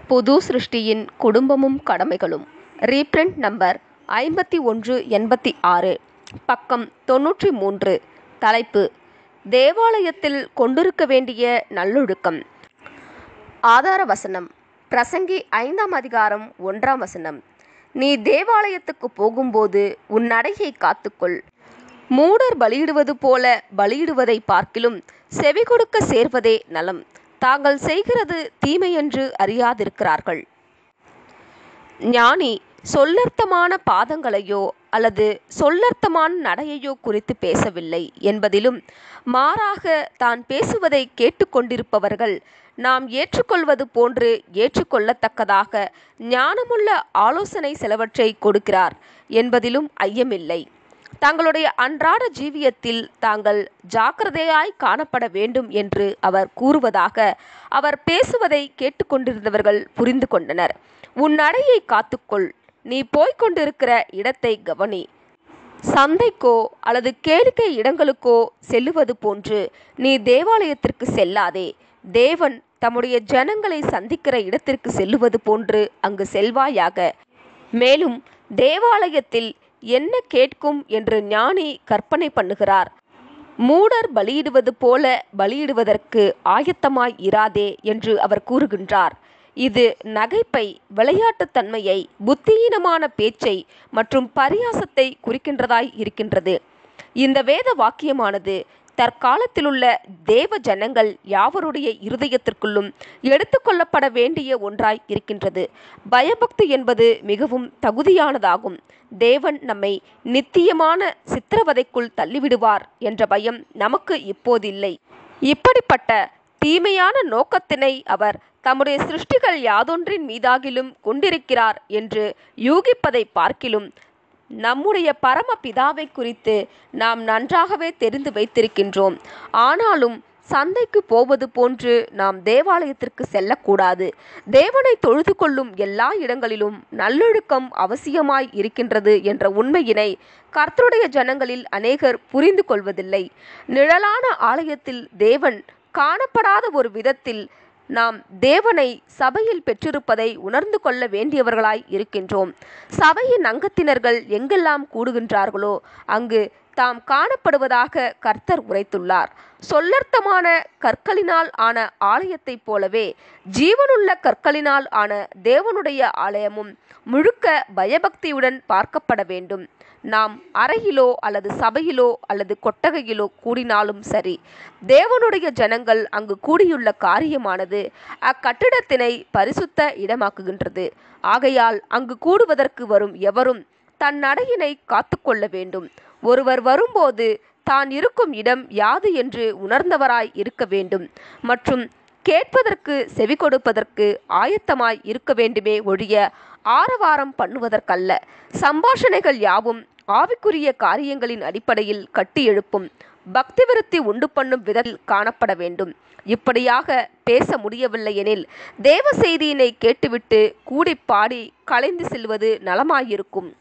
புது சிருஷ்டியின் குடும்பமும் கடமைகளும் reprint number ஐம்பத்தி ஒன்று எண்பத்தி ஆறு பக்கம் தொண்ணூற்றி மூன்று தலைப்பு தேவாலயத்தில் கொண்டிருக்க வேண்டிய நல்லொழுக்கம் ஆதார வசனம் பிரசங்கி ஐந்தாம் அதிகாரம் ஒன்றாம் வசனம் நீ தேவாலயத்துக்கு போகும்போது உன் நடையை காத்துக்கொள் மூடர் பலியிடுவது போல பலியிடுவதை பார்க்கிலும் செவி கொடுக்க சேர்வதே நலம் தாங்கள் செய்கிறது தீமையென்று அறியாதிருக்கிறார்கள் ஞானி சொல்லர்த்தமான பாதங்களையோ அல்லது சொல்லர்த்தமான நடையையோ குறித்து பேசவில்லை என்பதிலும் மாறாக தான் பேசுவதை கேட்டுக்கொண்டிருப்பவர்கள் நாம் ஏற்றுக்கொள்வது போன்று ஏற்றுக்கொள்ளத்தக்கதாக ஞானமுள்ள ஆலோசனை சிலவற்றை கொடுக்கிறார் என்பதிலும் ஐயமில்லை தங்களுடைய அன்றாட ஜீவியத்தில் தாங்கள் ஜாக்கிரதையாய் காணப்பட வேண்டும் என்று அவர் கூறுவதாக அவர் பேசுவதை கேட்டுக்கொண்டிருந்தவர்கள் புரிந்து கொண்டனர் உன் நடையை காத்துக்கொள் நீ போய்க் கொண்டிருக்கிற இடத்தை கவனி சந்தைக்கோ அல்லது கேளிக்கை இடங்களுக்கோ செல்லுவது போன்று நீ தேவாலயத்திற்கு செல்லாதே தேவன் தம்முடைய ஜனங்களை சந்திக்கிற இடத்திற்கு செல்லுவது போன்று அங்கு செல்வாயாக மேலும் தேவாலயத்தில் என்ன கேட்கும் என்று ஞானி கற்பனை பண்ணுகிறார் மூடர் பலியிடுவது போல பலியிடுவதற்கு ஆயத்தமாய் இராதே என்று அவர் கூறுகின்றார் இது நகைப்பை விளையாட்டுத்தன்மையை புத்தியீனமான பேச்சை மற்றும் பரியாசத்தை குறிக்கின்றதாய் இருக்கின்றது இந்த வேத வாக்கியமானது தற்காலத்திலுள்ள தேவ ஜனங்கள் யாவருடைய இருதயத்திற்குள்ளும் எடுத்துக்கொள்ளப்பட வேண்டிய ஒன்றாய் இருக்கின்றது பயபக்தி என்பது மிகவும் தகுதியானதாகும் தேவன் நம்மை நித்தியமான சித்திரவதைக்குள் தள்ளிவிடுவார் என்ற பயம் நமக்கு இப்போதில்லை இப்படிப்பட்ட தீமையான நோக்கத்தினை அவர் தம்முடைய சிருஷ்டிகள் யாதொன்றின் மீதாகிலும் கொண்டிருக்கிறார் என்று யூகிப்பதை பார்க்கிலும் நம்முடைய பரம பிதாவை குறித்து நாம் நன்றாகவே தெரிந்து வைத்திருக்கின்றோம் ஆனாலும் சந்தைக்கு போவது போன்று நாம் தேவாலயத்திற்கு செல்லக்கூடாது தேவனை தொழுது கொள்ளும் எல்லா இடங்களிலும் நல்லொழுக்கம் அவசியமாய் இருக்கின்றது என்ற உண்மையினை கர்த்தருடைய ஜனங்களில் அநேகர் புரிந்து கொள்வதில்லை நிழலான ஆலயத்தில் தேவன் காணப்படாத ஒரு விதத்தில் நாம் தேவனை சபையில் பெற்றிருப்பதை உணர்ந்து கொள்ள வேண்டியவர்களாய் இருக்கின்றோம் சபையின் அங்கத்தினர்கள் எங்கெல்லாம் கூடுகின்றார்களோ அங்கு தாம் காணப்படுவதாக கர்த்தர் உரைத்துள்ளார் சொல்லர்த்தமான கற்களினால் ஆன ஆலயத்தைப் போலவே ஜீவனுள்ள கற்களினால் ஆன தேவனுடைய ஆலயமும் முழுக்க பயபக்தியுடன் பார்க்கப்பட வேண்டும் நாம் அறையிலோ அல்லது சபையிலோ அல்லது கொட்டகையிலோ கூடினாலும் சரி தேவனுடைய ஜனங்கள் அங்கு கூடியுள்ள காரியமானது அக்கட்டிடத்தினை பரிசுத்த இடமாக்குகின்றது ஆகையால் அங்கு கூடுவதற்கு வரும் எவரும் தன் நடையினை காத்துக்கொள்ள வேண்டும் ஒருவர் வரும்போது தான் இருக்கும் இடம் யாது என்று உணர்ந்தவராய் இருக்க வேண்டும் மற்றும் கேட்பதற்கு செவி கொடுப்பதற்கு ஆயத்தமாய் இருக்க வேண்டுமே ஒழிய ஆரவாரம் பண்ணுவதற்கல்ல சம்பாஷணைகள் யாவும் ஆவிக்குரிய காரியங்களின் அடிப்படையில் கட்டி எழுப்பும் பக்தி விருத்தி உண்டு பண்ணும் விதத்தில் காணப்பட வேண்டும் இப்படியாக பேச முடியவில்லை எனில் தேவ செய்தியினை கேட்டுவிட்டு கூடி பாடி கலைந்து செல்வது நலமாயிருக்கும்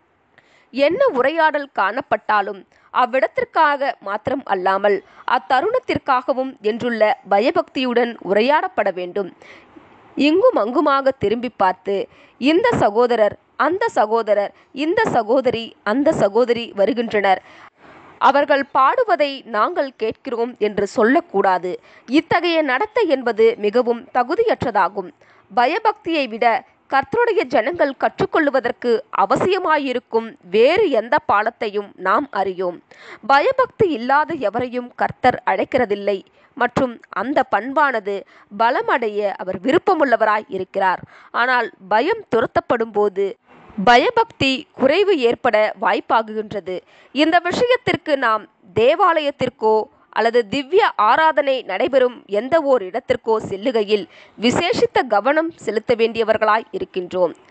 என்ன உரையாடல் காணப்பட்டாலும் அவ்விடத்திற்காக மாத்திரம் அல்லாமல் அத்தருணத்திற்காகவும் என்றுள்ள பயபக்தியுடன் உரையாடப்பட வேண்டும் இங்கும் அங்குமாக திரும்பி பார்த்து இந்த சகோதரர் அந்த சகோதரர் இந்த சகோதரி அந்த சகோதரி வருகின்றனர் அவர்கள் பாடுவதை நாங்கள் கேட்கிறோம் என்று சொல்லக்கூடாது இத்தகைய நடத்தை என்பது மிகவும் தகுதியற்றதாகும் பயபக்தியை விட கர்த்தருடைய ஜனங்கள் கற்றுக்கொள்வதற்கு அவசியமாயிருக்கும் வேறு எந்த பாடத்தையும் நாம் அறியோம் பயபக்தி இல்லாத எவரையும் கர்த்தர் அழைக்கிறதில்லை மற்றும் அந்த பண்பானது பலமடைய அவர் விருப்பமுள்ளவராய் இருக்கிறார் ஆனால் பயம் துரத்தப்படும் போது பயபக்தி குறைவு ஏற்பட வாய்ப்பாகுகின்றது இந்த விஷயத்திற்கு நாம் தேவாலயத்திற்கோ அல்லது திவ்ய ஆராதனை நடைபெறும் எந்த ஓர் இடத்திற்கோ செல்லுகையில் விசேஷித்த கவனம் செலுத்த வேண்டியவர்களாய் இருக்கின்றோம்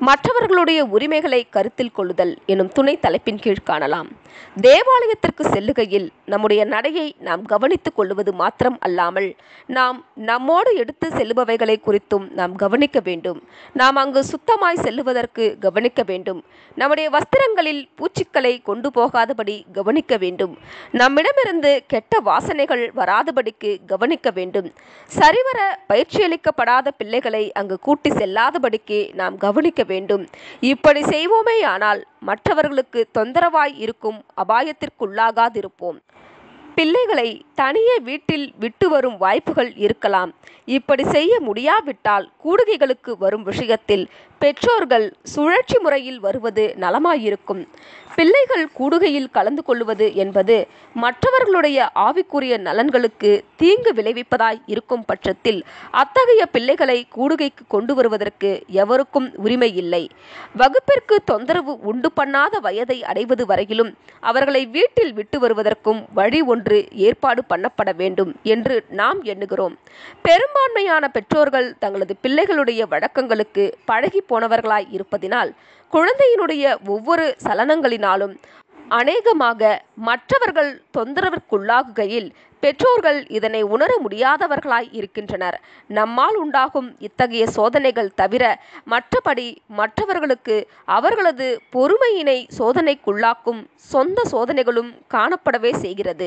மற்றவர்களுடைய உரிமைகளை கருத்தில் கொள்ளுதல் எனும் துணை தலைப்பின் கீழ் காணலாம் தேவாலயத்திற்கு செல்லுகையில் நம்முடைய நடையை நாம் கவனித்துக் கொள்வது மாத்திரம் அல்லாமல் நாம் நம்மோடு எடுத்து செல்லுபவைகளை குறித்தும் நாம் கவனிக்க வேண்டும் நாம் அங்கு சுத்தமாய் செல்லுவதற்கு கவனிக்க வேண்டும் நம்முடைய வஸ்திரங்களில் பூச்சிக்களை கொண்டு போகாதபடி கவனிக்க வேண்டும் நம்மிடமிருந்து கெட்ட வாசனைகள் வராதபடிக்கு கவனிக்க வேண்டும் சரிவர பயிற்சியளிக்கப்படாத பிள்ளைகளை அங்கு கூட்டி செல்லாதபடிக்கு நாம் கவனிக்க வேண்டும் இப்படி செய்வோமே ஆனால் மற்றவர்களுக்கு தொந்தரவாய் இருக்கும் அபாயத்திற்குள்ளாகாதிருப்போம் பிள்ளைகளை தனியே வீட்டில் விட்டு வரும் வாய்ப்புகள் இருக்கலாம் இப்படி செய்ய முடியாவிட்டால் கூடுகைகளுக்கு வரும் விஷயத்தில் பெற்றோர்கள் சுழற்சி முறையில் வருவது நலமாயிருக்கும் பிள்ளைகள் கூடுகையில் கலந்து கொள்வது என்பது மற்றவர்களுடைய ஆவிக்குரிய நலன்களுக்கு தீங்கு விளைவிப்பதாய் இருக்கும் பட்சத்தில் அத்தகைய பிள்ளைகளை கூடுகைக்கு கொண்டு வருவதற்கு எவருக்கும் உரிமை இல்லை வகுப்பிற்கு தொந்தரவு உண்டு பண்ணாத வயதை அடைவது வரையிலும் அவர்களை வீட்டில் விட்டு வருவதற்கும் வழி ஒன்று ஏற்பாடு பண்ணப்பட வேண்டும் என்று நாம் எண்ணுகிறோம் பெரும்பான்மையான பெற்றோர்கள் தங்களது பிள்ளைகளுடைய வழக்கங்களுக்கு பழகி போனவர்களாய் இருப்பதினால் குழந்தையினுடைய ஒவ்வொரு சலனங்களினாலும் அநேகமாக மற்றவர்கள் தொந்தரவிற்குள்ளாகுகையில் பெற்றோர்கள் இதனை உணர முடியாதவர்களாய் இருக்கின்றனர் நம்மால் உண்டாகும் இத்தகைய சோதனைகள் தவிர மற்றபடி மற்றவர்களுக்கு அவர்களது பொறுமையினை சோதனைக்குள்ளாக்கும் சொந்த சோதனைகளும் காணப்படவே செய்கிறது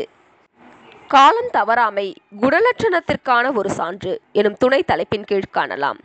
காலம் தவறாமை குணலட்சணத்திற்கான ஒரு சான்று எனும் துணை தலைப்பின் கீழ் காணலாம்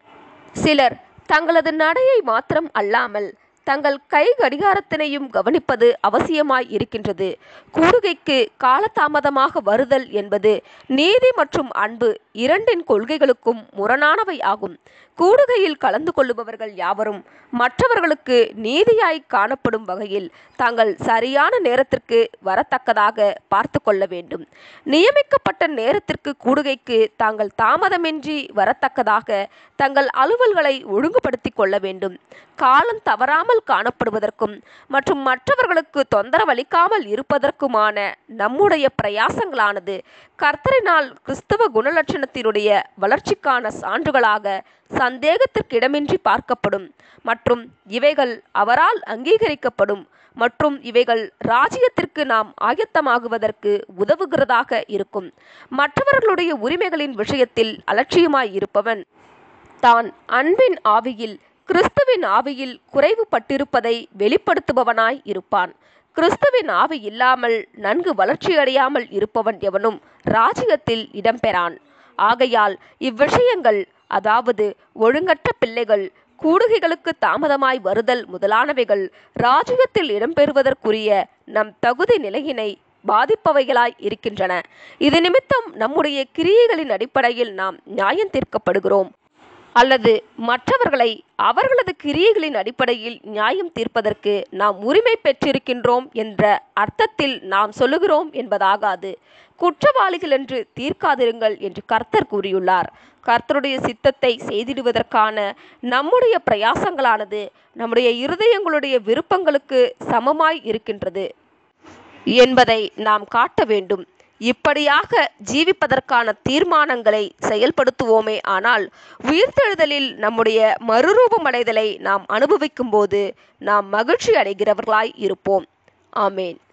சிலர் தங்களது நடையை மாத்திரம் அல்லாமல் தங்கள் கை கடிகாரத்தினையும் கவனிப்பது அவசியமாய் இருக்கின்றது கூடுகைக்கு காலதாமதமாக வருதல் என்பது நீதி மற்றும் அன்பு இரண்டின் கொள்கைகளுக்கும் முரணானவை ஆகும் கூடுகையில் கலந்து கொள்ளுபவர்கள் யாவரும் மற்றவர்களுக்கு நீதியாய் காணப்படும் வகையில் தாங்கள் சரியான நேரத்திற்கு வரத்தக்கதாக பார்த்து கொள்ள வேண்டும் நியமிக்கப்பட்ட நேரத்திற்கு கூடுகைக்கு தாங்கள் தாமதமின்றி வரத்தக்கதாக தங்கள் அலுவல்களை ஒழுங்குபடுத்திக் கொள்ள வேண்டும் காலம் தவறாமல் காணப்படுவதற்கும் மற்றும் மற்றவர்களுக்கு தொந்தரவளிக்காமல் இருப்பதற்குமான நம்முடைய பிரயாசங்களானது கர்த்தரினால் கிறிஸ்தவ குணலட்சணத்தினுடைய வளர்ச்சிக்கான சான்றுகளாக சந்தேகத்திற்கு இடமின்றி பார்க்கப்படும் மற்றும் இவைகள் அவரால் அங்கீகரிக்கப்படும் மற்றும் இவைகள் ராஜ்யத்திற்கு நாம் ஆயத்தமாகுவதற்கு உதவுகிறதாக இருக்கும் மற்றவர்களுடைய உரிமைகளின் விஷயத்தில் அலட்சியமாய் இருப்பவன் தான் அன்பின் ஆவியில் கிறிஸ்துவின் ஆவியில் குறைவுபட்டிருப்பதை வெளிப்படுத்துபவனாய் இருப்பான் கிறிஸ்துவின் ஆவி இல்லாமல் நன்கு வளர்ச்சியடையாமல் இருப்பவன் எவனும் ராஜ்யத்தில் இடம்பெறான் ஆகையால் இவ்விஷயங்கள் அதாவது ஒழுங்கற்ற பிள்ளைகள் கூடுகைகளுக்கு தாமதமாய் வருதல் முதலானவைகள் ராஜ்யத்தில் இடம்பெறுவதற்குரிய நம் தகுதி நிலையினை பாதிப்பவைகளாய் இருக்கின்றன இது நிமித்தம் நம்முடைய கிரியைகளின் அடிப்படையில் நாம் நியாயம் தீர்க்கப்படுகிறோம் அல்லது மற்றவர்களை அவர்களது கிரியைகளின் அடிப்படையில் நியாயம் தீர்ப்பதற்கு நாம் உரிமை பெற்றிருக்கின்றோம் என்ற அர்த்தத்தில் நாம் சொல்லுகிறோம் என்பதாகாது குற்றவாளிகள் என்று தீர்க்காதிருங்கள் என்று கர்த்தர் கூறியுள்ளார் கர்த்தருடைய சித்தத்தை செய்திடுவதற்கான நம்முடைய பிரயாசங்களானது நம்முடைய இருதயங்களுடைய விருப்பங்களுக்கு சமமாய் இருக்கின்றது என்பதை நாம் காட்ட வேண்டும் இப்படியாக ஜீவிப்பதற்கான தீர்மானங்களை செயல்படுத்துவோமே ஆனால் உயிர்த்தெழுதலில் நம்முடைய மறுரூபமடைதலை நாம் அனுபவிக்கும் போது நாம் மகிழ்ச்சி அடைகிறவர்களாய் இருப்போம் ஆமேன்